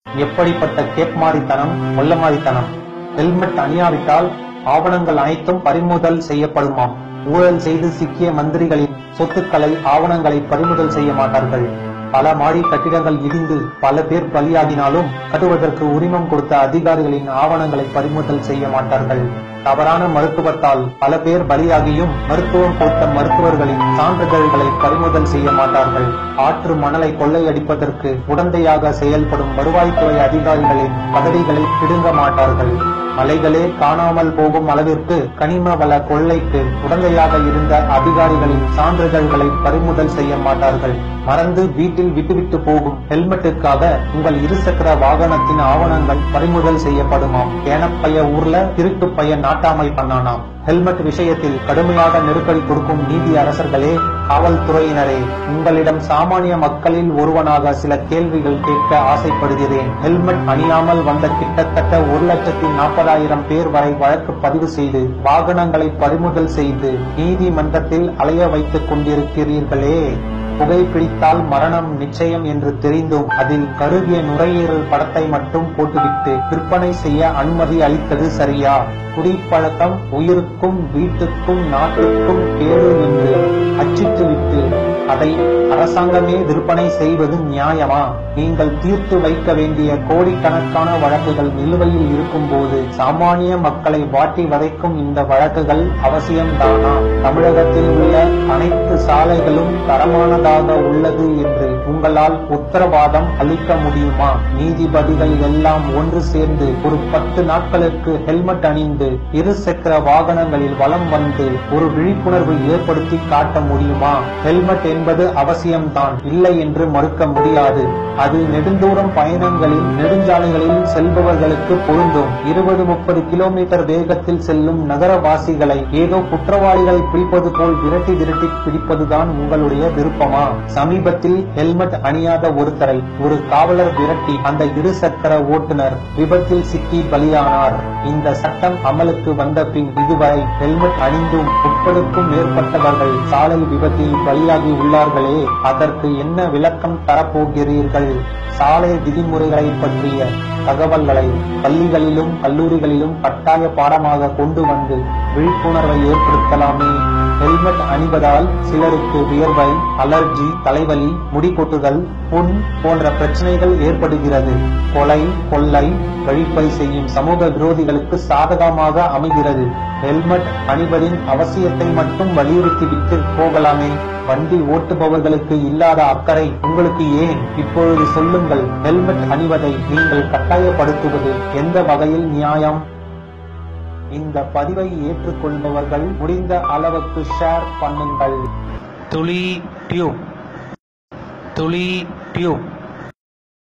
எப்படிப்பட்ட கேப்மாரித்தனம் கொல்லமாரித்தனம் ஹெல்மெட் அணியாவிட்டால் ஆவணங்கள் அனைத்தும் பறிமுதல் செய்யப்படுமாம் ஊழல் செய்து சிக்கிய மந்திரிகளின் சொத்துக்களை ஆவணங்களை பறிமுதல் செய்ய மாட்டார்கள் பல மாடி கட்டிடங்கள் இடிந்து பல பேர் பலியாகினாலும் கட்டுவதற்கு உரிமம் கொடுத்த அதிகாரிகளின் ஆவணங்களை பறிமுதல் செய்ய மாட்டார்கள் தவறான மருத்துவத்தால் பல பேர் பலியாகியும் மருத்துவம் கொடுத்த மருத்துவர்களின் சான்றிதழ்களை பறிமுதல் செய்ய மாட்டார்கள் ஆற்று மணலை கொள்ளையடிப்பதற்கு உடந்தையாக செயல்படும் வருவாய்த்துறை அதிகாரிகளின் பதவிகளை பிடுங்க மாட்டார்கள் மலைகளே காணாமல் போகும் அளவிற்கு கனிம வள கொள்ளைக்கு உடந்தையாக இருந்த அதிகாரிகளின் சான்றிதழ்களை பறிமுதல் செய்ய மாட்டார்கள் மறந்து வீட்டில் விட்டுவிட்டு போகும் ஹெல்மெட்டுக்காக உங்கள் இருசக்கர வாகனத்தின் ஆவணங்கள் பறிமுதல் செய்யப்படுமாம் ஏனப்பைய ஊர்ல திருட்டு பையன் நாட்டாமை பண்ணானாம் ஹெல்மெட் விஷயத்தில் கடுமையாக நெருக்கடி கொடுக்கும் நீதி அரசர்களே காவல்துறையினரே உங்களிடம் சாமானிய மக்களில் ஒருவனாக சில கேள்விகள் கேட்க ஆசைப்படுகிறேன் ஹெல்மெட் அணியாமல் வந்த கிட்டத்தட்ட ஒரு லட்சத்தி நாற்பதாயிரம் பேர் வரை வழக்கு பதிவு செய்து வாகனங்களை பறிமுதல் செய்து நீதிமன்றத்தில் அலைய வைத்துக் கொண்டிருக்கிறீர்களே புகைப்பிடித்தால் மரணம் நிச்சயம் என்று தெரிந்தும் அதில் கருகிய நுரையீரல் படத்தை மட்டும் போட்டுவிட்டு விற்பனை செய்ய அனுமதி அளித்தது சரியா குடிப்பழக்கம் உயிருக்கும் வீட்டுக்கும் நாட்டுக்கும் கேடு என்று அச்சிட்டுவிட்டு அதை அரசாங்கமே விற்பனை செய்வது நியாயமா நீங்கள் தீர்த்து வைக்க வேண்டிய கோடிக்கணக்கான வழக்குகள் நிலுவையில் இருக்கும் போது சாமானிய மக்களை வாட்டி வதைக்கும் இந்த வழக்குகள் அவசியம்தானா தமிழகத்தில் உள்ள அனைத்து சாலைகளும் தரமானதாக உள்ளது என்று உங்களால் உத்தரவாதம் அளிக்க முடியுமா நீதிபதிகள் எல்லாம் ஒன்று சேர்ந்து ஒரு பத்து நாட்களுக்கு ஹெல்மெட் அணிந்து இரு சக்கர வாகனங்களில் வலம் வந்து ஒரு விழிப்புணர்வு ஏற்படுத்தி காட்ட முடியுமா ஹெல்மெட் என்பது அவசியம்தான் இல்லை என்று மறுக்க முடியாது அது நெடுந்தூரம் பயணங்களில் நெடுஞ்சாலைகளில் செல்பவர்களுக்கு பொருந்தும் இருபது முப்பது கிலோமீட்டர் வேகத்தில் செல்லும் நகரவாசிகளை ஏதோ குற்றவாளிகளை பிடிப்பது போல் விரட்டி விரட்டி பிடிப்பதுதான் உங்களுடைய விருப்பமா சமீபத்தில் ஹெல்மெட் அணியாத ஒருத்தரை ஒரு காவலர் விரட்டி அந்த இரு சக்கர ஓட்டுநர் விபத்தில் சிக்கி பலியானார் இந்த சட்டம் அமலுக்கு வந்த பின் இதுவரை ஹெல்மெட் அணிந்தும் முப்பதுக்கும் மேற்பட்டவர்கள் சாலை விபத்தில் பலியாகி உள்ளார்களே அதற்கு என்ன விளக்கம் தரப்போகிறீர்கள் சாலை விதிமுறைகளை பற்றிய தகவல்களை பள்ளிகளிலும் கல்லூரிகளிலும் கட்டாய பாடமாக கொண்டு வந்து விழிப்புணர்வை ஏற்படுத்தலாமே ஹெல்மெட் அணிவதால் சிலருக்கு வியர்வை அலர்ஜி தலைவலி முடி கொட்டுதல் புண் போன்ற பிரச்சனைகள் ஏற்படுகிறது கொலை கொள்ளை வழிப்பறி செய்யும் சமூக விரோதிகளுக்கு சாதகமாக அமைகிறது ஹெல்மெட் அணிவதின் அவசியத்தை மட்டும் வலியுறுத்திவிட்டு போகலாமே வண்டி ஓட்டுபவர்களுக்கு இல்லாத அக்கறை உங்களுக்கு ஏன் இப்பொழுது சொல்லுங்கள் ஹெல்மெட் அணிவதை நீங்கள் கட்டாயப்படுத்துவது எந்த வகையில் நியாயம் இந்த பதிவை ஏற்றுக்கொள்பவர்கள் முடிந்த அளவுக்கு ஷேர் பண்ணுங்கள் துளி டியூப் துளி டியூப்